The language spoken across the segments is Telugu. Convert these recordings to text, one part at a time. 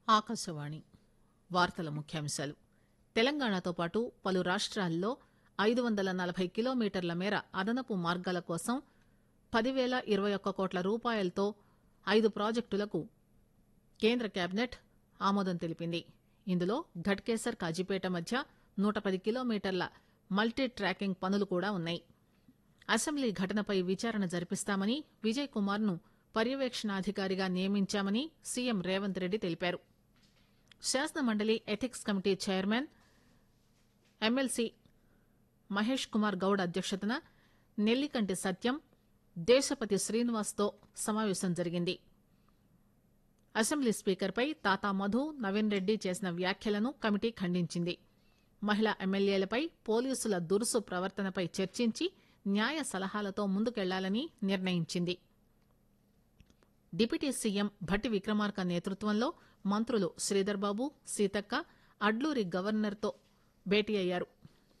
ఆకాశవాణి వార్తల ముఖ్యాంశాలు తెలంగాణతో పాటు పలు రాష్ట్రాల్లో ఐదు వందల నలభై కిలోమీటర్ల మేర అదనపు మార్గాల కోసం పదివేల ఇరవై ఒక్క కోట్ల రూపాయలతో ఐదు ప్రాజెక్టులకు కేంద్ర కేబినెట్ ఆమోదం తెలిపింది ఇందులో ఘట్కేసర్ కాజీపేట మధ్య నూట పది కిలోమీటర్ల మల్టీ ట్రాకింగ్ పనులు కూడా ఉన్నాయి అసెంబ్లీ ఘటనపై విచారణ జరిపిస్తామని విజయ్ కుమార్ ను పర్యవేక్షణాధికారిగా నియమించామని సీఎం రేవంత్ రెడ్డి తెలిపారు శాసనమండలి ethics committee chairman MLC Mahesh Kumar Goud అధ్యక్షతన నెల్లికంటి సత్యం దేశపతి శ్రీనివాస్తో సమావేశం జరిగింది అసెంబ్లీ స్పీకర్పై తాతా మధు నవీన్ రెడ్డి చేసిన వ్యాఖ్యలను కమిటీ ఖండించింది మహిళా ఎమ్మెల్యేలపై పోలీసుల దురుసు ప్రవర్తనపై చర్చించి న్యాయ సలహాలతో ముందుకెళ్లాలని నిర్ణయించింది డిప్యూటీ సీఎం భట్టి విక్రమార్క నేతృత్వంలో మంత్రులు శ్రీధర్బాబు సీతక్క అడ్లూరి గవర్నర్తో భేటీ అయ్యారు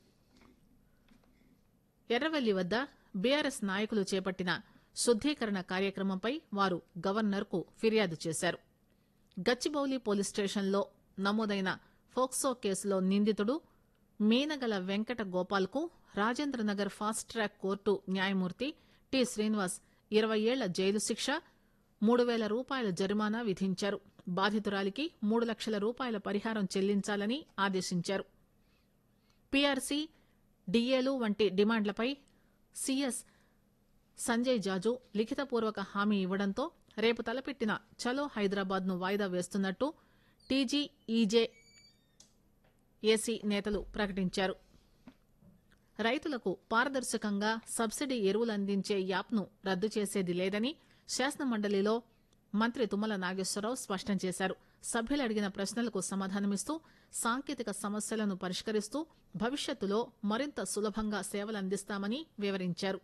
ఎర్రవెల్లి వద్ద బీఆర్ఎస్ నాయకులు చేపట్టిన శుద్దీకరణ కార్యక్రమంపై వారు గవర్నర్కు ఫిర్యాదు చేశారు గచ్చిబౌలి పోలీస్ స్టేషన్లో నమోదైన ఫోక్సో కేసులో నిందితుడు మీనగల వెంకట గోపాల్కు రాజేంద్రనగర్ ఫాస్ట్ ట్రాక్ కోర్టు న్యాయమూర్తి టి శ్రీనివాస్ ఇరవై ఏళ్ల జైలు శిక్ష మూడు వేల రూపాయల జరిమానా విధించారు బాధితురాలికి మూడు లక్షల రూపాయల పరిహారం చెల్లించాలని ఆదేశించారు పీఆర్సీ డిఏలు వంటి డిమాండ్లపై సీఎస్ సంజయ్ జాజు లిఖితపూర్వక హామీ ఇవ్వడంతో రేపు తలపెట్టిన చలో హైదరాబాద్ ను వాయిదా వేస్తున్నట్టు టీజీఈజే ఏసీ నేతలు ప్రకటించారు రైతులకు పారదర్శకంగా సబ్సిడీ ఎరువులు అందించే యాప్ను రద్దు చేసేది లేదని శాసనమండలిలో మంత్రి తుమ్మల నాగేశ్వరరావు స్పష్టం చేశారు సభ్యులు అడిగిన ప్రశ్నలకు సమాధానమిస్తూ సాంకేతిక సమస్యలను పరిష్కరిస్తూ భవిష్యత్తులో మరింత సులభంగా సేవలందిస్తామని వివరించారు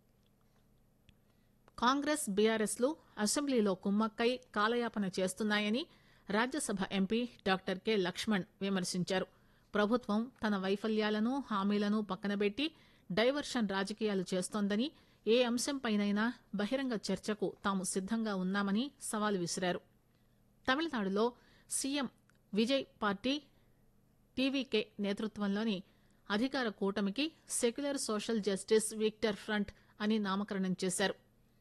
కాంగ్రెస్ బీఆర్ఎస్ లు అసెంబ్లీలో కుమ్మక్కై కాలయాపన చేస్తున్నాయని Rajya Sabha MP doctor K Laxman విమర్శించారు ప్రభుత్వం తన వైఫల్యాలను హామీలను పక్కనబెట్టి డైవర్షన్ రాజకీయాలు చేస్తోందని ఏ అంశంపైనైనా బహిరంగ చర్చకు తాము సిద్దంగా ఉన్నామని సవాలు విసిరారు తమిళనాడులో సీఎం విజయ్ పార్టీ టీవీకే నేతృత్వంలోని అధికార కూటమికి secular social justice victor front అని నామకరణం చేశారు